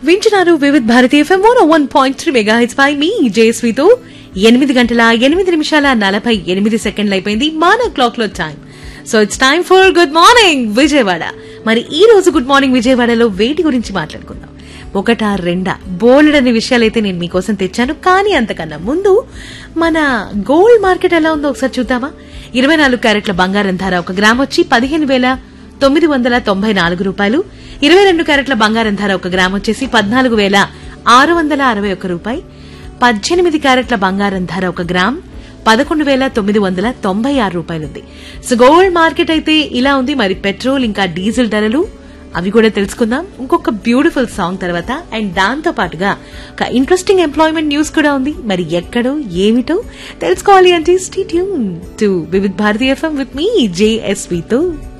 వింటున్నారు Vividh Bharatiya FM one one point three megahertz పై మీ జేఎస్వితో ఎనిమిది గంటల ఎనిమిది నిమిషాల నలభై ఎనిమిది సెకండ్లు అయిపోయింది మన క్లాక్ లో time so it's time for good morning Vijayawada మరి ఈ రోజు గుడ్ మార్నింగ్ విజయవాడలో వేటి గురించి మాట్లాడుకుందాం ఒకటా రెండా బోల్డ్ అనే విషయాలైతే నేను మీకోసం తెచ్చాను కానీ అంతకన్నా ముందు మన గోల్డ్ మార్కెట్ ఎలా ఉందో ఒకసారి చూద్దామా ఇరవై నాలుగు క్యారెట్ల బంగారం ధర ఒక గ్రామ్ వచ్చి పదిహేను వేల తొమ్మిది వందల తొంభై నాలుగు రూపాయలు ఇరవై రెండు క్యారెట్ల బంగారం ధర ఒక గ్రామ్ వచ్చేసి పద్నాలుగు వేల ఆరు వందల అరవై ఒక్క రూపాయి పద్దెనిమిది క్యారెట్ల బంగారం ధర ఒక గ్రామ్ పదకొండు వేల తొమ్మిది వందల తొంభై ఆరు రూపాయలుంది సో గోల్డ్ మార్కెట్ అయితే ఇలా ఉంది మరి పెట్రోల్ ఇంకా డీజిల్ ధరలు అవి కూడా తెలుసుకుందాం ఇంకొక బ్యూటిఫుల్ సాంగ్ తర్వాత అండ్ దాంతో పాటుగా ఒక ఇంట్రెస్టింగ్ ఎంప్లాయ్మెంట్ న్యూస్ కూడా ఉంది మరి ఎక్కడో ఏమిటో తెలుసుకోవాలి అంటే stay tuned to Vividh Bharatiya FM with me జేఎస్వితో